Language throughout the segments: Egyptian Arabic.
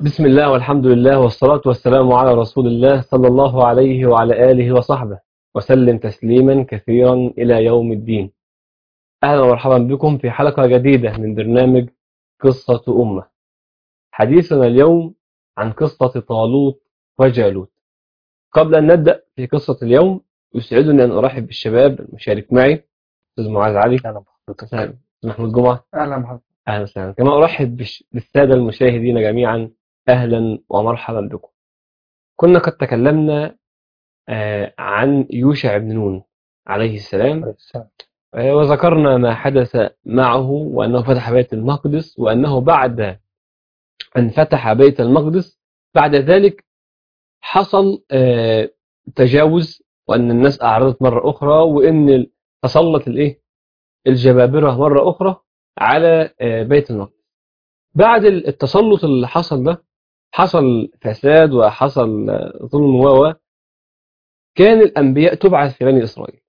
بسم الله والحمد لله والصلاة والسلام على رسول الله صلى الله عليه وعلى آله وصحبه وسلم تسليما كثيرا إلى يوم الدين أهلا ومرحبا بكم في حلقة جديدة من برنامج قصة أمة حديثنا اليوم عن قصة طالوت وجالوت قبل أن نبدأ في قصة اليوم يسعدني أن أرحب بالشباب المشارك معي أستاذ معاذ علي اهلا بحضرتك أستاذ محمود جمعة اهلا بحضرتك أهلا وسهلا كما أرحب بالش- بالسادة المشاهدين جميعا أهلا ومرحبا بكم كنا قد تكلمنا آه، عن يوشع بن نون عليه السلام آه، وذكرنا ما حدث معه وأنه فتح بيت المقدس وأنه بعد أن فتح بيت المقدس بعد ذلك حصل آه، تجاوز وأن الناس أعرضت مرة أخرى وأن تسلط الإيه الجبابرة مرة أخرى على آه، بيت المقدس بعد التسلط اللي حصل ده حصل فساد وحصل آه، ظلم و كان الأنبياء تبعث في بني إسرائيل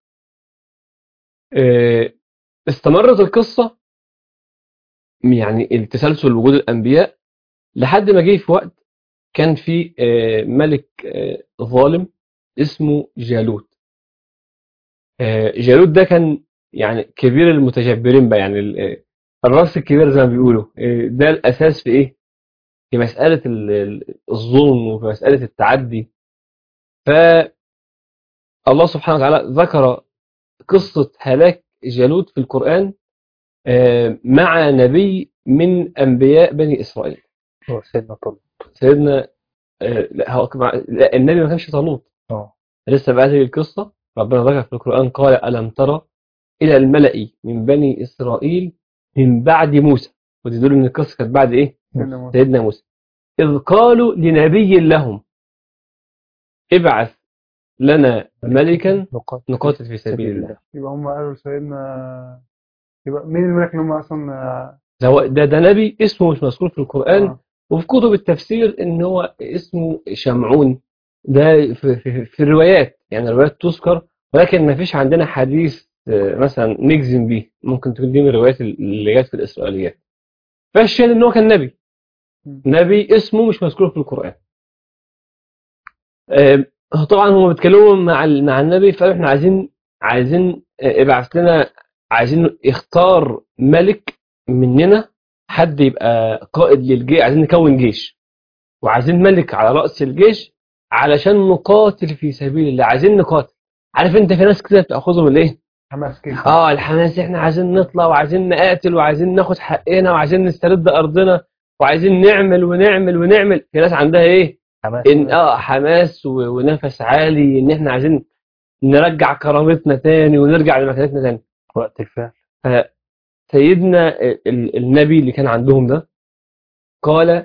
آه، استمرت القصة يعني التسلسل وجود الأنبياء لحد ما جه في وقت كان في آه، ملك آه، ظالم اسمه جالوت آه، جالوت ده كان يعني كبير المتجبرين بقى يعني ال- آه، الراس الكبير زي ما بيقولوا آه، ده الأساس في إيه؟ في مسألة ال- ال- الظلم وفي مسألة التعدي فالله سبحانه وتعالى ذكر قصة هلاك جالوت في القرآن آه، مع نبي من أنبياء بني إسرائيل هو سيدنا طلب سيدنا آه، لا هو كما- لا النبي ما كانش طالوت اه لسه بقى هذه القصة ربنا ذكر في القرآن قال ألم ترى إلى الملأ من بني إسرائيل من بعد موسى ودي دول إن القصة كانت بعد إيه سيدنا موسى سيدنا موسى إذ قالوا لنبي لهم ابعث لنا ملكا نقاتل نقاتل في سبيل الله يبقى هم قالوا سيدنا يبقى مين الملك اللي هم اصلا ده هو- ده, ده نبي اسمه مش مذكور في القرآن آه. وفي كتب التفسير ان هو اسمه شمعون ده في, في, في الروايات يعني الروايات تذكر ولكن ما فيش عندنا حديث آه، مثلا نجزم بيه ممكن تكون دي من الروايات اللي جت في الاسرائيليات فالشاهد ان هو كان نبي م. نبي اسمه مش مذكور في القرآن آه، طبعا هم بيتكلموا مع ال- مع النبي فقالوا احنا عايزين عايزين آه، ابعث لنا عايزين يختار ملك مننا حد يبقى قائد للجيش عايزين نكون جيش وعايزين ملك على رأس الجيش علشان نقاتل في سبيل الله عايزين نقاتل عارف انت في ناس كده بتاخذهم الايه حماس كده اه الحماس احنا عايزين نطلع وعايزين نقاتل وعايزين ناخد حقنا وعايزين نسترد ارضنا وعايزين نعمل ونعمل ونعمل في ناس عندها ايه حماس ان اه حماس و- ونفس عالي ان احنا عايزين نرجع كرامتنا تاني ونرجع لمكانتنا تاني وقت الفعل سيدنا ال- النبي اللي كان عندهم ده قال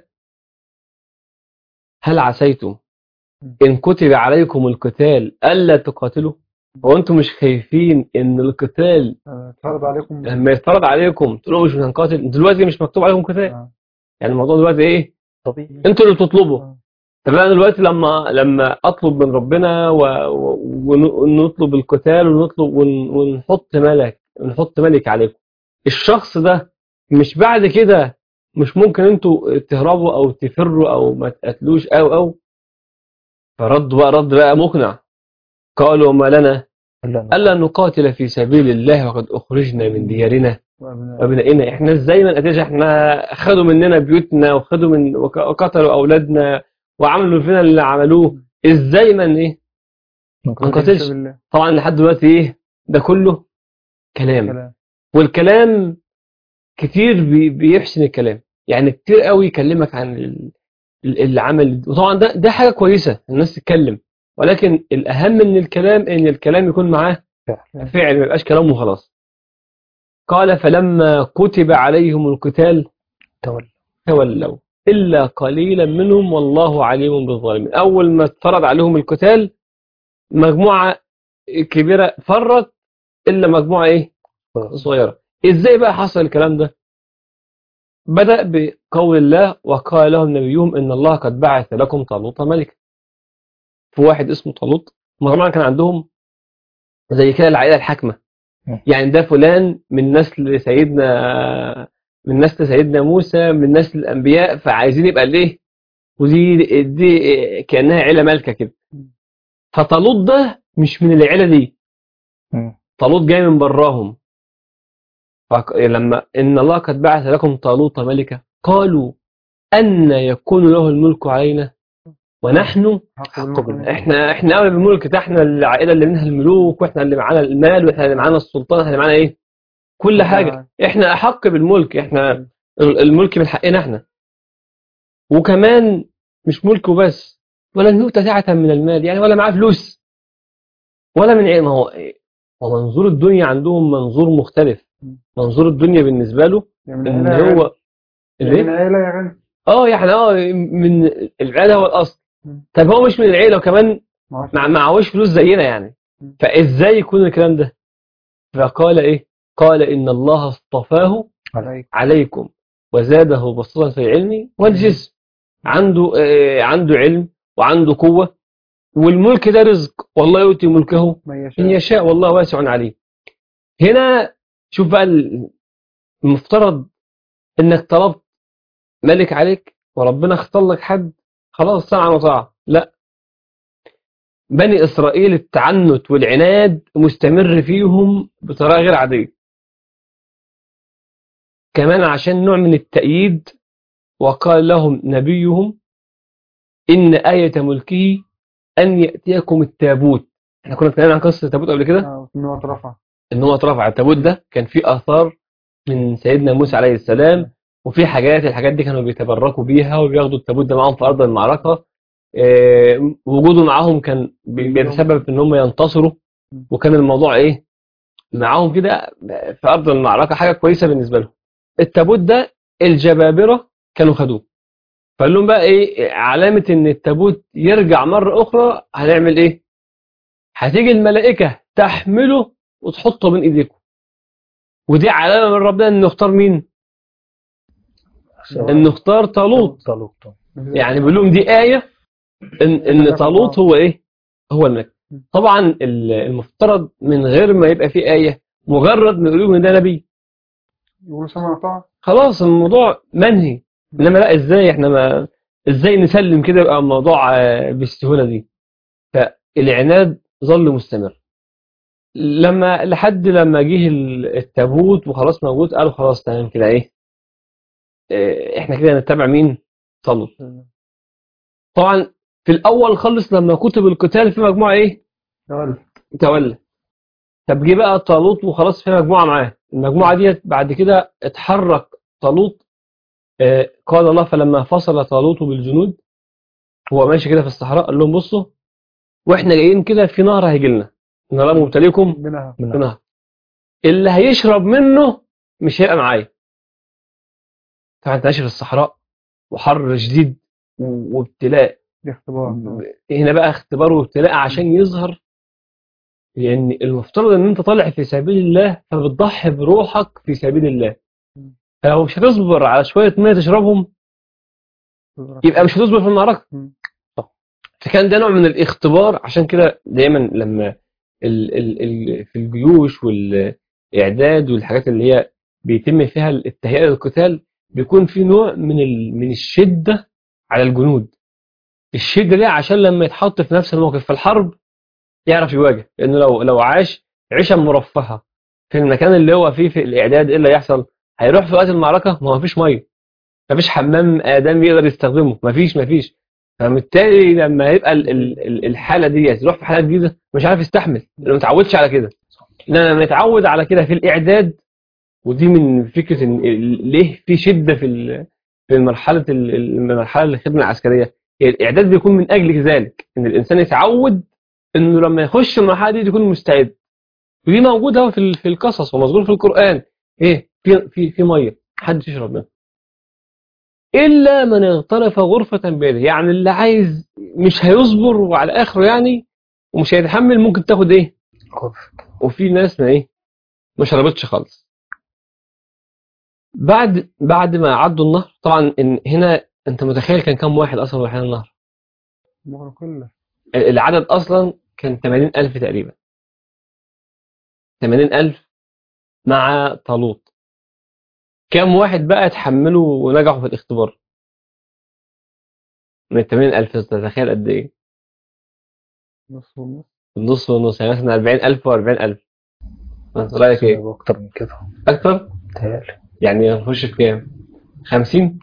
هل عسيتم إن كتب عليكم القتال ألا تقاتلوا هو أنتم مش خايفين إن القتال آه، اتفرض عليكم لما يتفرض عليكم تقولوا مش هنقاتل انتوا دلوقتي مش مكتوب عليكم قتال آه. يعني الموضوع دلوقتي إيه طبيعي أنتوا اللي بتطلبوا آه. طب أنا دلوقتي لما لما أطلب من ربنا و- و- ون- ونطلب القتال ونطلب ون- ونحط ملك ونحط ملك عليكم الشخص ده مش بعد كده مش ممكن انتوا تهربوا او تفروا او ما تقتلوش او او فرد بقى رد بقى مقنع قالوا ما لنا الا الا نقاتل في سبيل الله وقد اخرجنا من ديارنا وأبناء. وابنائنا احنا ازاي ما نقتلش احنا خدوا مننا بيوتنا وخدوا من وك- وقتلوا اولادنا وعملوا فينا اللي عملوه ازاي ما ن- ايه ما نقاتلش بسم الله. طبعا لحد دلوقتي ايه ده كله كلام كلام. والكلام كتير بي- بيحسن الكلام يعني كتير قوي يكلمك عن ال- ال- اللي عمل وطبعا ده ده حاجه كويسه الناس تتكلم ولكن الاهم من الكلام ان الكلام يكون معاه فعل. فعل ما يبقاش كلام وخلاص قال فلما كتب عليهم القتال تولى تولوا الا قليلا منهم والله عليم بالظالمين اول ما اتفرض عليهم القتال مجموعه كبيره فرت الا مجموعه ايه صغيرة ازاي بقى حصل الكلام ده بدأ بقول الله وقال لهم نبيهم ان الله قد بعث لكم طالوت ملكا في واحد اسمه طالوت هم طبعا كان عندهم زي كده العائلة الحاكمة م. يعني ده فلان من نسل سيدنا من نسل سيدنا موسى من نسل الأنبياء فعايزين يبقى ليه ودي دي كانها عيله مالكه كده فطالوت ده مش من العيله دي مم. طالوت جاي من براهم فك- لما ان الله قد بعث لكم طالوت ملكا قالوا ان يكون له الملك علينا ونحن حق حق بالملك. احنا احنا اولى بالملك ده احنا العائله اللي منها الملوك واحنا اللي معانا المال واحنا اللي معانا السلطان احنا اللي معانا ايه كل حاجه احنا احق بالملك احنا ال- الملك من حقنا احنا وكمان مش ملك وبس ولا نؤتى سعة من المال يعني ولا معاه فلوس ولا من ايه ما هو هو منظور الدنيا عندهم منظور مختلف منظور الدنيا بالنسبه له يعني من ان عيلة هو يعني من ليه؟ عيلة يا غني اه يعني اه من العيله هو الاصل مم. طب هو مش من العيله وكمان معرفش. مع معهوش فلوس زينا يعني مم. فازاي يكون الكلام ده فقال ايه قال ان الله اصطفاه عليك عليكم وزاده بسطة في العلم والجسم عنده آه عنده علم وعنده قوة والملك ده رزق والله يؤتي ملكه ما إن يشاء يشاء والله واسع عليه هنا شوف بقى المفترض انك طلبت ملك عليك وربنا اختار لك حد خلاص سمعا وطاعة لا بني إسرائيل التعنت والعناد مستمر فيهم بطريقة غير عادية كمان عشان نوع من التأييد وقال لهم نبيهم إن آية ملكه أن يأتيكم التابوت احنا كنا اتكلمنا عن قصة التابوت قبل كده آه، ان هو اترفع ان هو اترفع التابوت ده كان فيه اثار من سيدنا موسى عليه السلام وفي حاجات الحاجات دي كانوا بيتبركوا بيها وبياخدوا التابوت ده معاهم في ارض المعركه آه، وجوده معاهم كان بي- بيتسبب في ان هم ينتصروا وكان الموضوع ايه معاهم كده في ارض المعركه حاجه كويسه بالنسبه لهم التابوت ده الجبابره كانوا خدوه فقال لهم بقى ايه علامه ان التابوت يرجع مره اخرى هنعمل ايه هتيجي الملائكه تحمله وتحطه بين ايديكم ودي علامه من ربنا ان نختار مين ان نختار طالوت طالوت يعني بيقول لهم دي ايه ان ان طالوت هو ايه هو الملك طبعا ال- المفترض من غير ما يبقى في ايه مجرد ما يقولوا ان ده نبي يقولوا سمع وطاعة خلاص الموضوع منهي انما لا ازاي احنا ما ازاي نسلم كده يبقى الموضوع آه، بالسهوله دي فالعناد ظل مستمر لما لحد لما جه ال- التابوت وخلاص موجود قالوا خلاص تمام كده ايه آه، احنا كده نتبع مين طالوت طبعا في الاول خالص لما كتب القتال في مجموعه ايه يلا تولى طب جه بقى طالوت وخلاص في مجموعه معاه المجموعه ديت بعد كده اتحرك طالوت آه، قال الله فلما فصل طالوت بالجنود هو ماشي كده في الصحراء قال لهم بصوا واحنا جايين كده في نهر هيجي لنا نهر مبتليكم منها في نهر اللي هيشرب منه مش هيبقى معايا طبعا انت ماشي في الصحراء وحر شديد و- وابتلاء دي اختبار هنا بقى اختبار وابتلاء عشان يظهر لان المفترض ان انت طالع في سبيل الله فبتضحي بروحك في سبيل الله فلو مش هتصبر على شويه ميه تشربهم يبقى مش هتصبر في المعركه مم. صح. فكان ده نوع من الاختبار عشان كده دايما لما ال ال ال في الجيوش والاعداد والحاجات اللي هي بيتم فيها التهيئه للقتال بيكون في نوع من ال من الشده على الجنود الشده دي عشان لما يتحط في نفس الموقف في الحرب يعرف يواجه لانه لو لو عاش عيشه مرفهه في المكان اللي هو فيه في الاعداد ايه اللي هيحصل هيروح في وقت المعركه ما هو مفيش ميه مفيش حمام ادمي يقدر يستخدمه مفيش مفيش فبالتالي لما يبقى ال- ال- ال- الحاله دي يروح في حاله جديده مش عارف يستحمل لانه ما اتعودش على كده انما لما يتعود على كده في الاعداد ودي من فكره ان ال- ليه في شده في ال- في مرحله ال- المرحله الخدمه العسكريه هي الاعداد بيكون من اجل ذلك ان الانسان يتعود انه لما يخش المرحله دي يكون مستعد ودي موجوده أهو في ال- في القصص ومذكور في القران ايه في في في ميه حد يشرب منها الا من اغترف غرفه بيده يعني اللي عايز مش هيصبر وعلى اخره يعني ومش هيتحمل ممكن تاخد ايه خوف وفي ناس ما ايه ما شربتش خالص بعد بعد ما عدوا النهر طبعا إن هنا انت متخيل كان كام واحد اصلا رايحين النهر المغرب كله العدد اصلا كان 80000 تقريبا 80000 مع طالوت كام واحد بقى اتحملوا ونجحوا في الاختبار من ال 80000 تتخيل قد ايه نص ونص النص والنص يعني مثلا 40000 و40000 انت رايك ايه يبقى أكتر من كده اكتر متهيألي يعني نخش في كام 50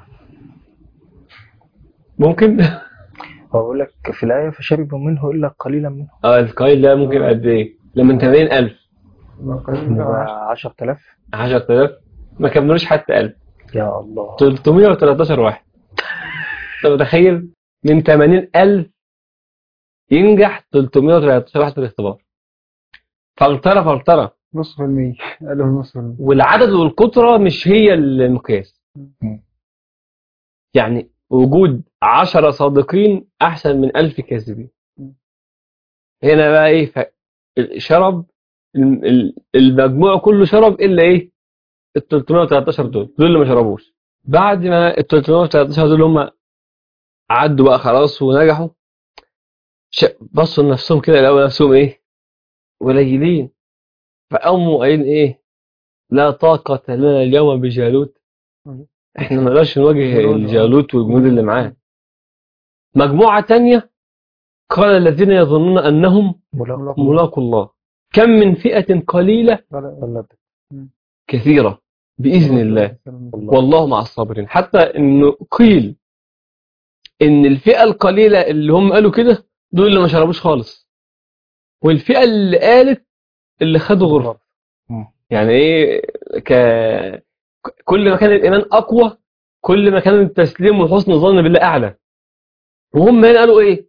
ممكن بقول لك في الآية فشربوا منه إلا قليلا منه اه القايل ده ممكن يبقى قد ايه لما 80000 ما قليل ده عشرة. يبقى 10000 10000 ما كملوش حتى 1000 يا الله 313 واحد انت متخيل من 80000 ينجح 313 واحد في الاختبار فلترة فلترة نص في المية قالوا نص في المية والعدد والكترة مش هي المقياس مم. يعني وجود عشرة صادقين أحسن من ألف كاذبين مم. هنا بقى إيه ف- شرب ال- ال- المجموع كله شرب إلا إيه ال 313 دول دول اللي ما شربوش بعد ما ال 313 دول هم عدوا بقى خلاص ونجحوا ش- بصوا لنفسهم كده لقوا نفسهم إيه قليلين فقاموا قايلين إيه لا طاقة لنا اليوم بجالوت مم. احنا ما نقدرش نواجه جنود، آه. الجالوت والجنود اللي معاه مجموعة تانية قال الذين يظنون أنهم ملاق ملاقوا الله كم من فئة قليلة غلط. غلط كثيرة بإذن الله الله والله مع الصابرين حتى إنه قيل إن الفئة القليلة اللي هم قالوا كده دول اللي ما شربوش خالص والفئة اللي قالت اللي خدوا غرفة يعني إيه ك... كل ما كان الإيمان أقوى كل ما كان التسليم وحسن الظن بالله أعلى وهم هنا قالوا إيه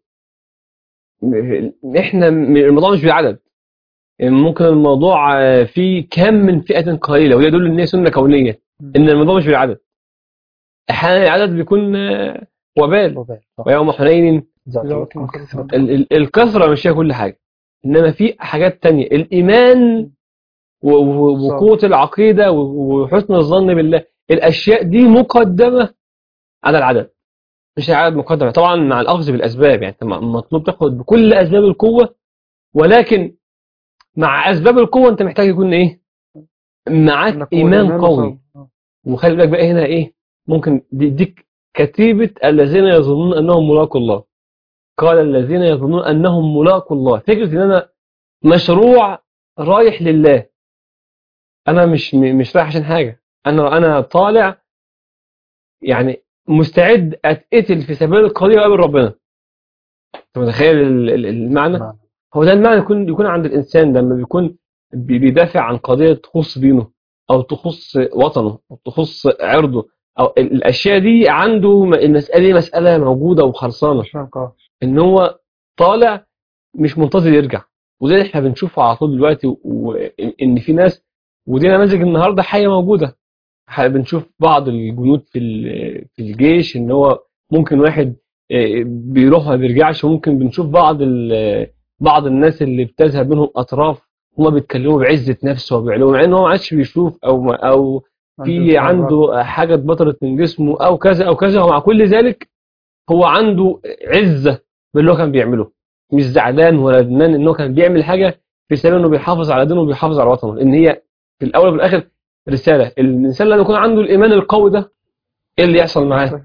إحنا م- الموضوع مش بالعدد يعني ممكن الموضوع آه، فيه كم من فئة قليلة وده يدل إن هي سنة كونية إن الموضوع مش بالعدد أحيانا العدد بيكون آه، وبال وبال صح. ويوم حنين زعزعتكم كثرة ال- ال- الكثرة مش هي كل حاجة إنما في حاجات تانية الإيمان و- و- وقوة العقيدة و- وحسن الظن بالله الأشياء دي مقدمة على العدد مش العدد مقدمة طبعا مع الأخذ بالأسباب يعني أنت م- مطلوب تاخد بكل أسباب القوة ولكن مع أسباب القوة أنت محتاج يكون إيه معاك إنك هو إيمان الإيمان قوي وصل. آه. وخلي بالك بقى هنا إيه ممكن دي- ديك كتيبة الذين يظنون أنهم ملاقوا الله قال الذين يظنون أنهم ملاقوا الله فكرة إن أنا مشروع رايح لله أنا مش م- مش رايح عشان حاجة أنا أنا طالع يعني مستعد أتقتل في سبيل القضية وأقابل ربنا أنت متخيل ال- ال- المعنى معنى. هو ده المعنى يكون يكون عند الإنسان لما بيكون بي- بيدافع عن قضية تخص دينه أو تخص وطنه أو تخص عرضه أو ال- الأشياء دي عنده م- المسألة دي مسألة موجودة وخلصانة مش فاهم قاعدة. ان هو طالع مش منتظر يرجع وده اللي احنا بنشوفه على طول دلوقتي وان في ناس ودي نماذج النهارده حيه موجوده ح- بنشوف بعض الجنود في ال- في الجيش ان هو ممكن واحد آه، بيروح ما بيرجعش وممكن بنشوف بعض ال- بعض الناس اللي بتذهب منهم اطراف هما بيتكلموا بعزه نفسه وبيعلوا مع ان هو ما عادش بيشوف او ما او في عنده حاجه اتبطرت من جسمه او كذا او كذا ومع كل ذلك هو عنده عزه باللي هو كان بيعمله مش زعلان ولا ندمان ان هو كان بيعمل حاجه في سبيل انه بيحافظ على دينه وبيحافظ على وطنه لان هي في الاول وفي الاخر رساله الانسان لما يكون عنده الايمان القوي ده ايه اللي يحصل معاه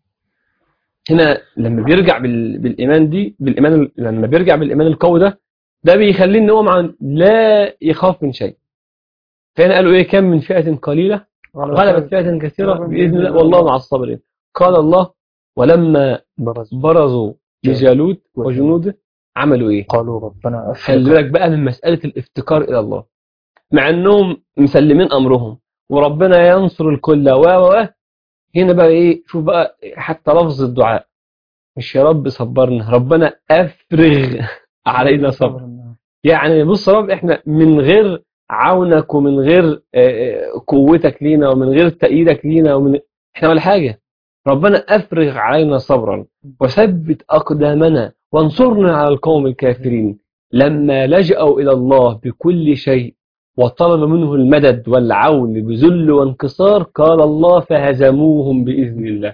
هنا لما بيرجع بال... بالايمان دي بالايمان ال- لما بيرجع بالايمان القوي ده ده بيخليه ان هو مع... لا يخاف من شيء فهنا قالوا ايه كم من فئه قليله غلبت فئه كثيره باذن الله والله مع الصابرين قال الله ولما برز برزوا لجالوت وجنوده عملوا ايه قالوا ربنا خلي أفرغ بالك بقى من مسألة الافتقار إلى الله مع أنهم مسلمين أمرهم وربنا ينصر الكل و و و هنا بقى إيه شوف بقى حتى لفظ الدعاء مش يا رب صبرنا ربنا أفرغ علينا صبر يعني بص يا رب إحنا من غير عونك ومن غير آه، آه، قوتك لينا ومن غير تأييدك لينا ومن إحنا ولا حاجة ربنا أفرغ علينا صبرا وثبت أقدامنا وانصرنا على القوم الكافرين لما لجأوا إلى الله بكل شيء وطلب منه المدد والعون بذل وانكسار قال الله فهزموهم بإذن الله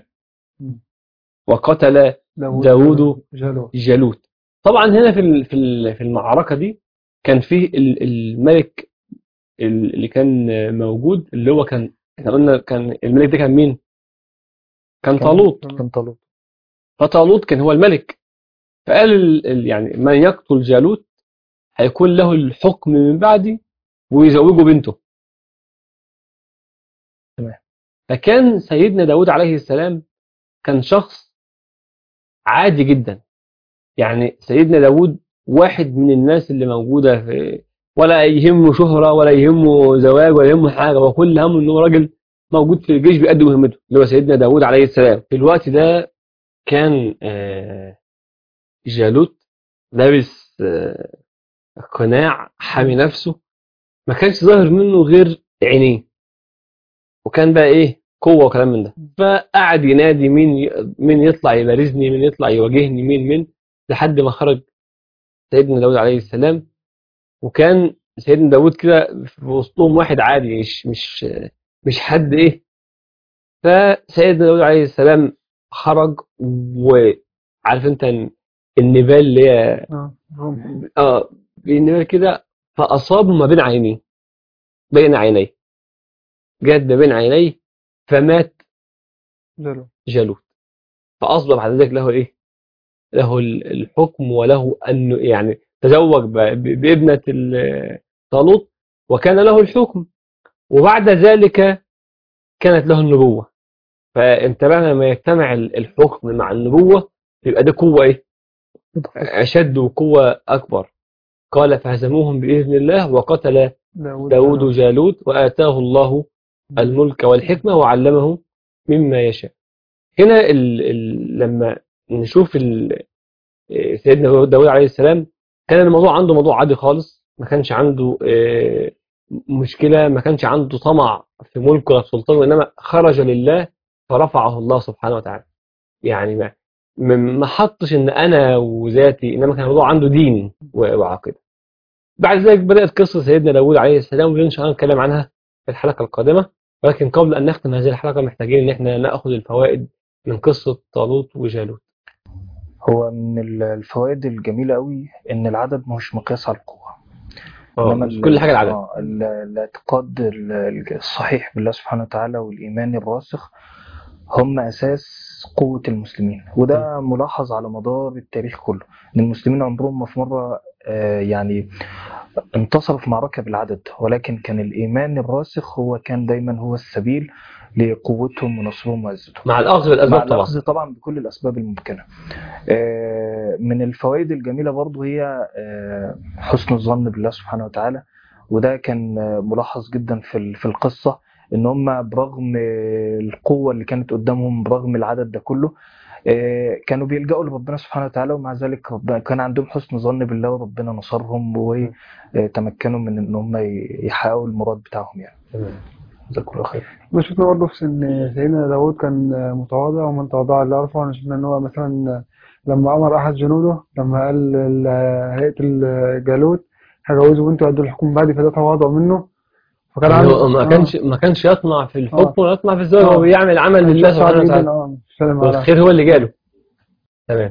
وقتل داود جلو جالوت طبعا هنا في ال- في ال- في المعركة دي كان فيه ال- الملك ال- اللي كان موجود اللي هو كان احنا قلنا كان الملك ده كان مين؟ كان كان- طالوت كان طالوت فطالوت كان هو الملك فقال ال- ال- يعني من يقتل جالوت هيكون له الحكم من بعدي ويزوجه بنته تمام. فكان سيدنا داود عليه السلام كان شخص عادي جدا يعني سيدنا داود واحد من الناس اللي موجودة في ولا يهمه شهرة ولا يهمه زواج ولا يهمه حاجة وكل همه انه راجل موجود في الجيش بيأدي مهمته اللي هو سيدنا داود عليه السلام في الوقت ده كان آه، جالوت لابس آه، قناع حامي نفسه ما كانش ظاهر منه غير عينيه وكان بقى ايه قوة وكلام من ده فقعد ينادي مين ي- مين يطلع يبارزني مين يطلع يواجهني مين مين لحد ما خرج سيدنا داود عليه السلام وكان سيدنا داود كده في وسطهم واحد عادي مش مش مش حد ايه فسيدنا داود عليه السلام خرج وعارف انت النبال اللي هي اه هم اه النبال كده فاصابه ما بين عينيه بين عينيه جد بين عينيه فمات زلوا جالوت فاصبح بعد ذلك له ايه له ال- الحكم وله انه يعني تزوج ب- ب- بابنه ال- طالوت وكان له الحكم وبعد ذلك كانت له النبوه فانت بقى لما يجتمع ال- الحكم مع النبوه يبقى ده قوه ايه اشد وقوه اكبر قال فهزموهم باذن الله وقتل داود داود جالوت واتاه الله الملك والحكمة وعلمه مما يشاء هنا ال ال لما نشوف ال سيدنا داود عليه السلام كان الموضوع عنده موضوع عادي خالص ما كانش عنده آه، مشكلة ما كانش عنده طمع في ملكه ولا في سلطانه إنما خرج لله فرفعه الله سبحانه وتعالى يعني ما ما ما حطش إن أنا وذاتي إنما كان الموضوع عنده دين و- وعقيدة بعد ذلك بدأت قصة سيدنا داود عليه السلام واللي إن شاء الله نتكلم عنها في الحلقة القادمة ولكن قبل أن نختم هذه الحلقة محتاجين إن إحنا نأخذ الفوائد من قصة طالوت وجالوت هو من ال- الفوائد الجميلة قوي إن العدد مش مقياس على القوة إنما مش ال- كل حاجة العدد آه، ال- الاعتقاد ال- ال- الصحيح بالله سبحانه وتعالى والإيمان الراسخ هم أساس قوة المسلمين وده ملاحظ على مدار التاريخ كله إن المسلمين عمرهم ما في مرة آه، يعني انتصروا في معركة بالعدد ولكن كان الإيمان الراسخ هو كان دايما هو السبيل لقوتهم ونصرهم وعزتهم مع الأخذ مع بالأسباب طبعا الأخذ طبعا بكل الأسباب الممكنة آه، من الفوائد الجميلة برضو هي آه، حسن الظن بالله سبحانه وتعالى وده كان آه، ملاحظ جدا في ال- في القصة ان هم برغم آه، القوة اللي كانت قدامهم برغم العدد ده كله آه، كانوا بيلجأوا لربنا سبحانه وتعالى ومع ذلك ربنا كان عندهم حسن ظن بالله وربنا نصرهم وتمكنوا من ان هم ي- يحققوا المراد بتاعهم يعني تمام جزاك الله خير بس شفنا برضه في ان سيدنا داود كان متواضع ومن تواضع لا يرفع شفنا ان هو مثلا لما امر احد جنوده لما قال ال- هيئه الجالوت هجوزه بنته وادوا الحكم بعدي فده تواضع منه فكان يعني عنده هو ما آه، كانش ما كانش يطمع في الحكم آه. ولا يطمع في الزواج آه. هو بيعمل عمل كان لله شخص عادي سبحانه جدا وتعالى اه مش سالم على والخير هو اللي جاله تمام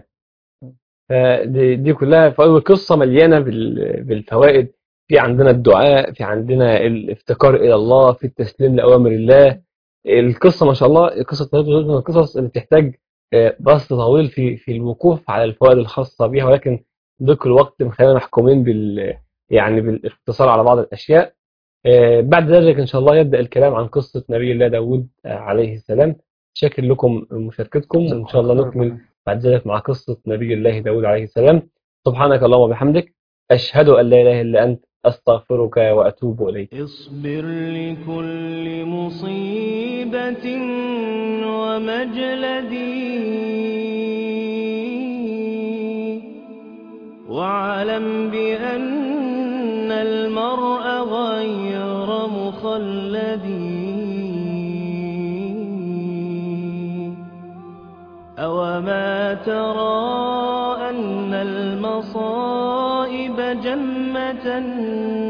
فدي دي كلها فوائد القصة مليانة بال- بالفوائد في عندنا الدعاء في عندنا الافتقار إلى الله في التسليم لأوامر الله القصة ما شاء الله قصة طريق الهجرة من القصص اللي بتحتاج آه، بسط طويل في في الوقوف على الفوائد الخاصة بها ولكن ضيق الوقت مخلينا محكومين بال يعني بالاختصار على بعض الأشياء آه، بعد ذلك إن شاء الله يبدأ الكلام عن قصة نبي الله داود آه، عليه السلام شاكر لكم مشاركتكم وإن شاء الله نكمل بعد ذلك مع قصة نبي الله داود عليه السلام سبحانك اللهم وبحمدك أشهد أن لا إله إلا أنت أستغفرك وأتوب إليك اصبر لكل مصيبة ومجلدي واعلم بأن المرء غير مخلدي أوما ترى أن المصائب جمة